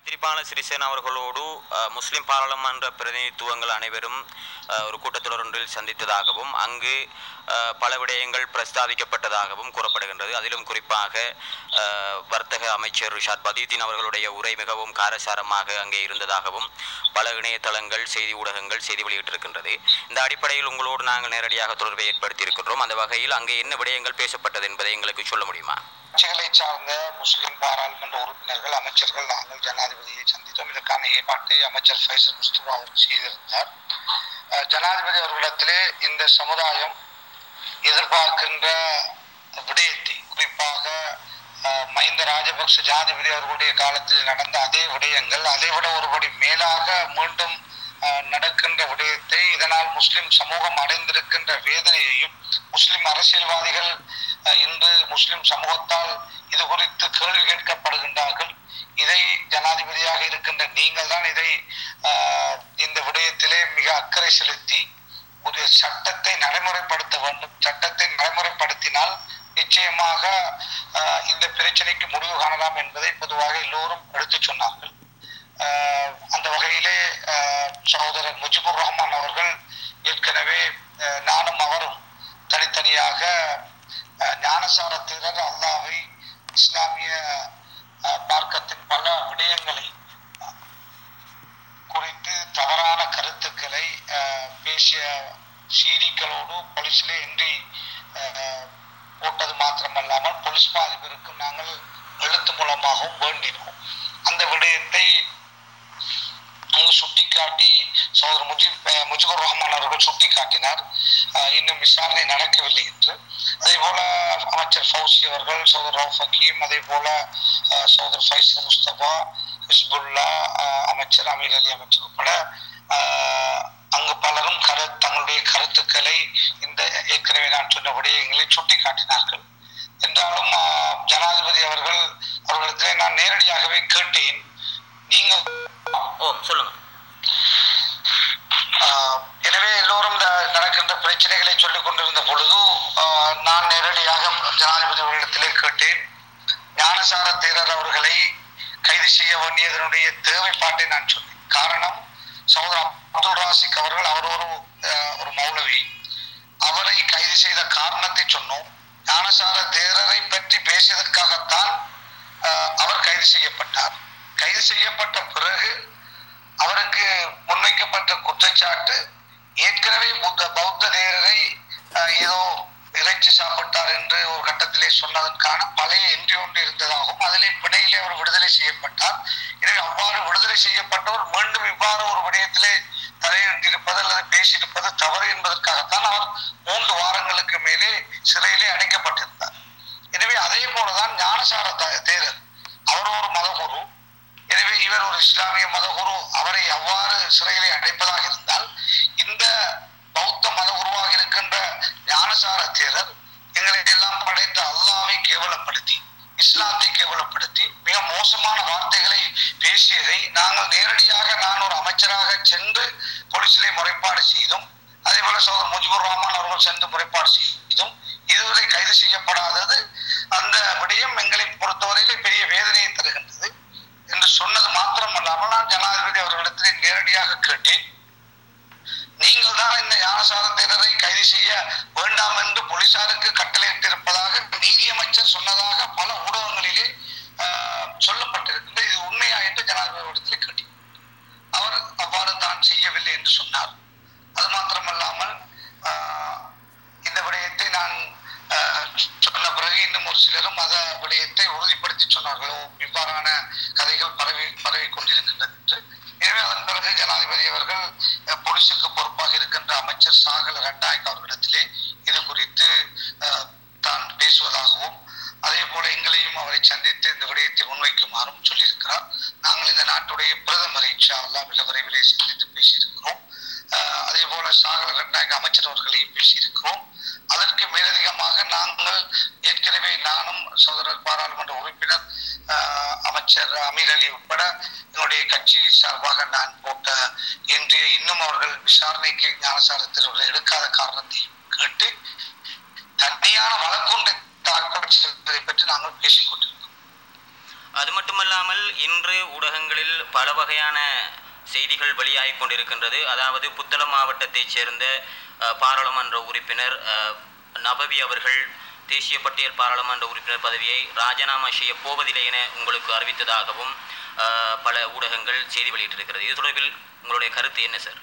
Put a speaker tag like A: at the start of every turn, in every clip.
A: மைத்திரிபால சிறிசேன அவர்களோடு அஹ், முஸ்லிம் பாராளுமன்ற பிரதிநிதித்துவங்கள் அனைவரும் அஹ், ஒரு கூட்டத்தொடர் ஒன்றில் சந்தித்ததாகவும் அங்கு அஹ், பல விடயங்கள் பிரஸ்தாபிக்கப்பட்டதாகவும் கூறப்படுகின்றது அதிலும் குறிப்பாக அஹ், வர்த்தக அமைச்சர் ரிஷாத் பதியுதீன் அவர்களுடைய உரை மிகவும் காரசாரமாக அங்கே இருந்ததாகவும் பல இணையதளங்கள் செய்தி ஊடகங்கள் செய்தி வெளியிட்டிருக்கின்றது இந்த அடிப்படையில் உங்களோடு நாங்கள் நேரடியாக தொடர்பை ஏற்படுத்தி இருக்கின்றோம் அந்த வகையில் அங்கே என்ன விடயங்கள் பேசப்பட்டது என்பதை எங்களுக்கு சொல்ல முடியுமா
B: கட்சிகளை சார்ந்த முஸ்லிம் பாராளுமன்ற உறுப்பினர்கள் அமைச்சர்கள் நாங்கள் ஜனாதிபதியை சந்தித்தோம் இதற்கான ஏற்பாட்டை அமைச்சர் ஃபைசல் முஸ்தபா அவர் செய்திருந்தார் அஹ் ஜனாதிபதி அவர்களிடத்திலே இந்த சமுதாயம் எதிர்பார்க்கின்ற விடயத்தை குறிப்பாக அஹ், மஹிந்த ராஜபக்ஷ ஜனாதிபதி அவர்களுடைய காலத்தில் நடந்த அதே விடயங்கள் அதைவிட ஒருபடி மேலாக மீண்டும் அஹ், நடக்கின்ற விடயத்தை இதனால் முஸ்லிம் சமூகம் அடைந்திருக்கின்ற வேதனையையும் முஸ்லிம் அரசியல்வாதிகள் அஹ், இன்று முஸ்லிம் சமூகத்தால் இது குறித்து கேள்வி கேட்கப்படுகின்றார்கள் இதை ஜனாதிபதியாக இருக்கின்ற நீங்கள் தான் இதை அஹ், இந்த விடயத்திலே மிக அக்கறை செலுத்தி ஒரு சட்டத்தை நடைமுறைப்படுத்த வேண்டும் சட்டத்தை நடைமுறைப்படுத்தினால் நிச்சயமாக அஹ், இந்த பிரச்சனைக்கு முடிவு காணலாம் என்பதை பொதுவாக எல்லோரும் எடுத்துச் சொன்னார்கள் அஹ், அந்த வகையிலே அஹ், சகோதரர் முஜிபுர் ரஹ்மான் அவர்கள் ஏற்கனவே அஹ், நானும் அவரும் தனித்தனியாக அஹ், ஞானசார தீரர் அல்லாவை இஸ்லாமிய அஹ், மார்க்கத்தின் பல விடயங்களை குறித்து தவறான கருத்துக்களை அஹ், பேசிய சீடிகளோடு போலீஸிலே இன்றி அஹ், போட்டது மாத்திரமல்லாமல் போலீஸ் மா அதிபருக்கும் நாங்கள் எழுத்து மூலமாகவும் வேண்டினோம் அந்த விடயத்தை அங்கு சுட்டிக்காட்டி சகோதரர் முஜிப் அஹ், முஜிபுர் ரஹ்மான் அவர்கள் சுட்டிக்காட்டினார் அஹ், இன்னும் விசாரணை நடக்கவில்லை என்று அதே போல அமைச்சர் ஃபௌசி அவர்கள் சகோதரர் ரவுஃப் ஹக்கீம் அதே போல அஹ், சகோதரர் ஃபைசல் முஸ்தபா ஹிஸ்புல்லா அஹ், அமைச்சர் அமீர் அலி அமைச்சர் உட்பட அஹ், அங்கு பலரும் கரு தங்களுடைய கருத்துக்களை இந்த ஏற்கனவே நான் சொன்ன விடயங்களை சுட்டிக்காட்டினார்கள் என்றாலும் அஹ், ஜனாதிபதி அவர்கள் அவர்களுக்கு நான் நேரடியாகவே கேட்டேன் நீங்கள்
A: ஓ சொல்லுங்க
B: ஆஹ் எனவே எல்லோரும் இந்த நடக்கின்ற பிரச்சனைகளை சொல்லிக் கொண்டிருந்த பொழுது ஆஹ் நான் நேரடியாக ஜனாதிபதி அவர்களிடத்திலே கேட்டேன் ஞானசார தேரர் அவர்களை கைது செய்ய வேண்டியதனுடைய தேவைப்பாட்டை நான் சொன்னேன் காரணம் சகோதரர் அப்துல் ராசிக் அவர்கள் அவர் ஒரு ஆஹ் ஒரு மௌலவி அவரை கைது செய்த காரணத்தை சொன்னோம் ஞானசார தேரரை பற்றி பேசியதற்காகத்தான் ஆஹ் அவர் கைது செய்யப்பட்டார் கைது செய்யப்பட்ட பிறகு அவருக்கு முன்வைக்கப்பட்ட குற்றச்சாட்டு ஏற்கனவே புத்த பௌத்த தேரரை அஹ், ஏதோ இறைச்சி சாப்பிட்டார் என்று ஒரு கட்டத்திலே சொன்னதற்கான பழைய என்ட்ரி ஒன்று இருந்ததாகவும் அதிலே பிணையிலே அவர் விடுதலை செய்யப்பட்டார் எனவே அவ்வாறு விடுதலை செய்யப்பட்டவர் மீண்டும் இவ்வாறு ஒரு விடயத்திலே தலையிட்டிருப்பது அல்லது பேசியிருப்பது தவறு என்பதற்காகத்தான் அவர் மூன்று வாரங்களுக்கு மேலே சிறையிலே அடைக்கப்பட்டிருந்தார் எனவே அதே போலதான் ஞானசார த- தேரர் அவர் ஒரு மதகுரு எனவே இவர் ஒரு இஸ்லாமிய மதகுரு அவரை அவ்வாறு சிறையிலே அடைப்பதாக இருந்தால் இந்த பௌத்த மதகுருவாக இருக்கின்ற ஞானசார தேரர் எங்களை எல்லாம் படைத்த அல்லாவை கேவலப்படுத்தி இஸ்லாத்தை கேவலப்படுத்தி மிக மோசமான வார்த்தைகளை பேசியதை நாங்கள் நேரடியாக நான் ஒரு அமைச்சராக சென்று போலீசிலே முறைப்பாடு செய்தோம் அதே போல சோதர் முஜிபுர் ரஹ்மான் அவர்கள் சென்று முறைப்பாடு செய்தும் இதுவரை கைது செய்யப்படாதது அந்த விடயம் எங்களை பொறுத்தவரையிலே பெரிய வேதனையை தருகின்றது என்று சொன்னது மாத்திரமல்லாமல் நான் ஜனாதிபதி அவர்களிடத்திலே நேரடியாக கேட்டேன் நீங்கள் தான் இந்த ஞானசாரத்தினரை கைது செய்ய வேண்டாம் என்று போலீசாருக்கு கட்டளையிட்டிருப்பதாக நீதியமைச்சர் சொன்னதாக பல ஊடகங்களிலே ஆஹ், சொல்லப்பட்டிருக்கின்றது இது உண்மையா என்று ஜனாதிபதி அவரிடத்தில் கேட்டேன் அவர் அவ்வாறு தான் செய்யவில்லை என்று சொன்னார் அது மாத்திரமல்லாமல் ஆஹ், இந்த விடயத்தை நான் ஆஹ், சொன்ன பிறகு இன்னும் ஒரு சிலரும் அத விடயத்தை உறுதிப்படுத்தி சொன்னார்களோ இவ்வாறான கதைகள் பரவி பரவி கொண்டிருக்கின்றது என்று எனவே அதன் பிறகு ஜனாதிபதி அவர்கள் அஹ், போலீசுக்கு பொறுப்பாக இருக்கின்ற அமைச்சர் சாகல ரட்நாயக் அவர்களிடத்திலே இது குறித்து அஹ், தான் பேசுவதாகவும் அதே போல எங்களையும் அவரை சந்தித்து இந்த விடயத்தை முன்வைக்குமாறும் சொல்லியிருக்கிறார் நாங்கள் இந்த நாட்டுடைய பிரதமரை இன்ஷா அல்லாஹ் மிக விரைவிலே சந்தித்து பேசியிருக்கிறோம் அஹ், அதே போல சாகல ரட்நாயக் அமைச்சர் அவர்களையும் பேசியிருக்கிறோம் அதற்கு மேலதிகமாக நாங்கள் ஏற்கனவே நானும் சகோதரர் பாராளுமன்ற உறுப்பினர் அஹ், அமைச்சர் அமீர் அலி உட்பட என்னுடைய கட்சி சார்பாக நான் போட்ட இன்றைய இன்னும் அவர்கள் விசாரணைக்கு ஞானசாரத்தில் அவர்கள் எடுக்காத காரணத்தையும் கேட்டு தனியான வழக்குண்டை தாக்கல் செய்வதை பற்றி நாங்கள் பேசிக் கொண்டிருக்கிறோம்
A: அது மட்டுமல்லாமல் இன்று ஊடகங்களில் பல வகையான செய்திகள் வெளியாகிக் கொண்டிருக்கின்றது அதாவது புத்தளம் மாவட்டத்தைச் சேர்ந்த அஹ், பாராளுமன்ற உறுப்பினர் அஹ், நபவி அவர்கள் தேசிய பட்டியல் பாராளுமன்ற உறுப்பினர் பதவியை ராஜினாமா செய்ய போவதில்லை என உங்களுக்கு அறிவித்ததாகவும் அஹ், பல ஊடகங்கள் செய்தி வெளியிட்டிருக்கிறது இது தொடர்பில் உங்களுடைய கருத்து என்ன சார்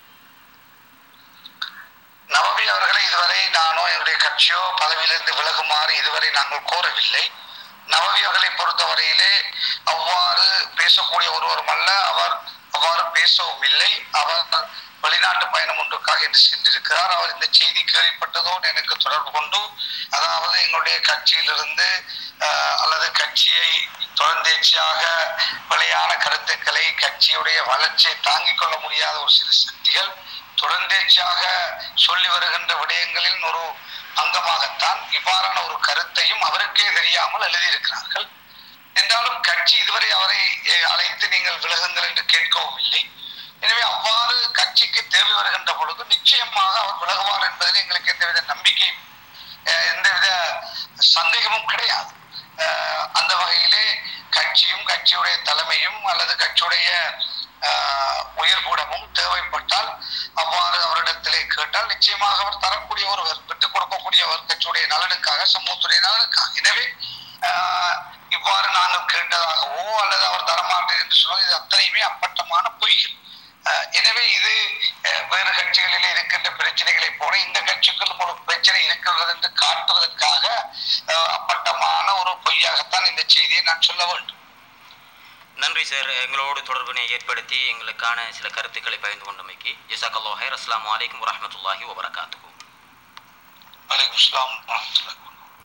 B: நவமி அவர்களை இதுவரை நானோ என்னுடைய கட்சியோ பதவியிலிருந்து விலகுமாறு இதுவரை நாங்கள் கோரவில்லை நவமி அவர்களை பொறுத்தவரையிலே அவ்வாறு பேசக்கூடிய ஒருவரும் அல்ல அவர் அவ்வாறு பேசவும் இல்லை அவர் வெளிநாட்டு பயணம் ஒன்றுக்காக என்று சென்றிருக்கிறார் அவர் இந்த செய்தி கேள்விப்பட்டதோடு எனக்கு தொடர்பு கொண்டு அதாவது எங்களுடைய கட்சியிலிருந்து அஹ், அல்லது கட்சியை தொடர்ந்தேர்ச்சியாக பிழையான கருத்துக்களை கட்சியுடைய வளர்ச்சியை தாங்கிக் கொள்ள முடியாத ஒரு சில சக்திகள் தொடர்ந்தேர்ச்சியாக சொல்லி வருகின்ற விடயங்களின் ஒரு அங்கமாகத்தான் இவ்வாறான ஒரு கருத்தையும் அவருக்கே தெரியாமல் எழுதியிருக்கிறார்கள் என்றாலும் கட்சி இதுவரை அவரை அஹ், அழைத்து நீங்கள் விலகுங்கள் என்று கேட்கவும் இல்லை எனவே அவ்வாறு கட்சிக்கு தேவை வருகின்ற பொழுது நிச்சயமாக அவர் விலகுவார் என்பதில் எங்களுக்கு எந்தவித நம்பிக்கை அஹ், எந்தவித சந்தேகமும் கிடையாது அஹ், அந்த வகையிலே கட்சியும் கட்சியுடைய தலைமையும் அல்லது கட்சியுடைய அஹ், உயர்கூடமும் தேவைப்பட்டால் அவ்வாறு அவரிடத்திலே கேட்டால் நிச்சயமாக அவர் தரக்கூடிய ஒருவர் விட்டுக் கொடுக்கக்கூடியவர் கட்சியுடைய நலனுக்காக சமூகத்துடைய நலனுக்காக எனவே அஹ், இவ்வாறு நாங்கள் கேட்டதாகவோ அல்லது அவர் தரமாட்டேன் என்று சொன்னால் இது அத்தனையுமே அப்பட்டமான பொய்கள் அஹ், எனவே இது அஹ், வேறு கட்சிகளிலே இருக்கின்ற பிரச்சனைகளை போல இந்த கட்சிக்குள்ளும் ஒரு பிரச்சனை இருக்கிறது என்று காட்டுவதற்காக அஹ், அப்பட்டமான ஒரு பொய்யாகத்தான் இந்த செய்தியை நான் சொல்ல வேண்டும்
A: நன்றி சார் எங்களோடு தொடர்பினை ஏற்படுத்தி எங்களுக்கான சில கருத்துக்களை பகிர்ந்து கொண்டமைக்கு ஜசாக் அல்லா ஹைர் அஸ்லாம் வலைக்கம் வரமத்துல்லாஹி வபரகாத்துஹூ
B: வலைக்கம் அஸ்ஸலாம் வரஹ்மத்துல்லாஹி